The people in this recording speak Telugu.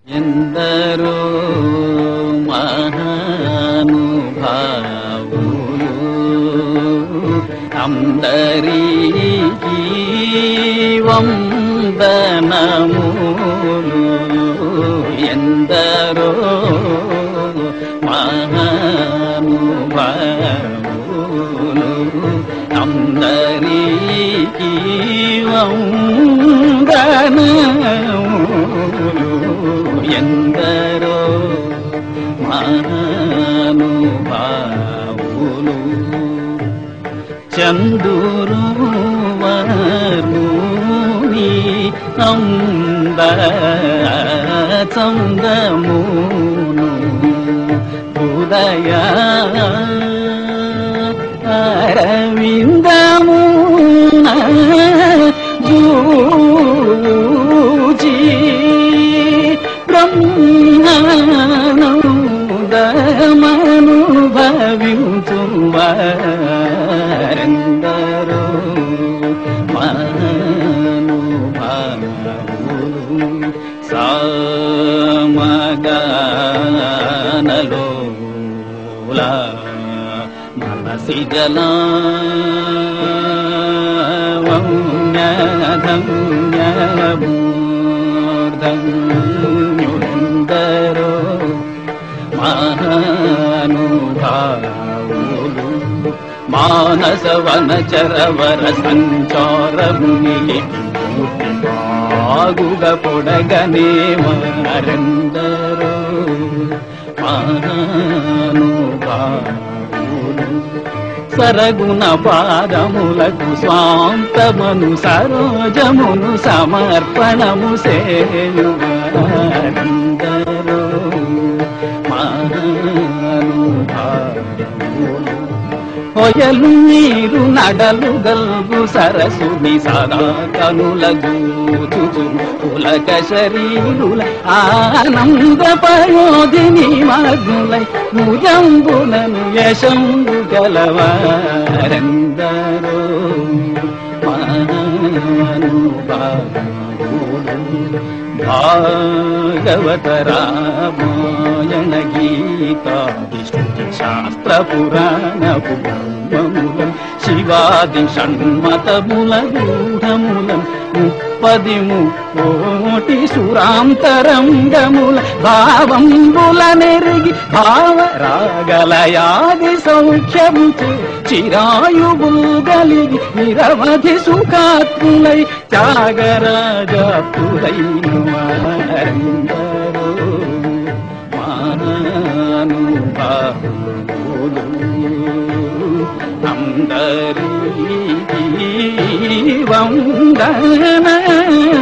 ఎందరో మహానుభావులు అందరికీ వందనములు ఎందరో మహానుభావులు అందరికీ వందనములు ఎందరో మహానుభావులు చందురు వర్ణుని అంద చందమును ఉదయ అరవిందమున జూజీ బ్రహ్మానందమనుభవించువారెందరో మహానుభావులు సామగానలోలా మనసి జలా మూర్ధన్యుందరో మహానుభావులు మానస వనచరవర సంచారముని బాగుగ పొడగనే మరెందరో మహానుభావులు సరగుణ పాదములకు స్వాంతమను సరోజమును సమర్పణము సేయువారందరూ మహానుభావులు ఒయలు నీరు నడలు గల్గు సరసుని సదా కనుల గూచుచు పులక శరీరుల ఆనంద పయోధిని మగ్నులై ముజంబునను యశంబు గలవారెందరో మహానుభావులు భాగవత రామాయణ గీతా విష్ణు శాస్త్ర పురాణపు బ్రహ్మములం శివాది షణ్మతముల గూఢములం ముప్పది ముకోటి సురాంతరంగముల భావంబుల నెరిగి భావ రాగలయాది సౌఖ్యము చిరాయువుల్ గలిగి నిరవధి సుఖాత్ములై త్యాగరాజాతులైన వారందరూ మానుభావులు అందరికీ వందనములు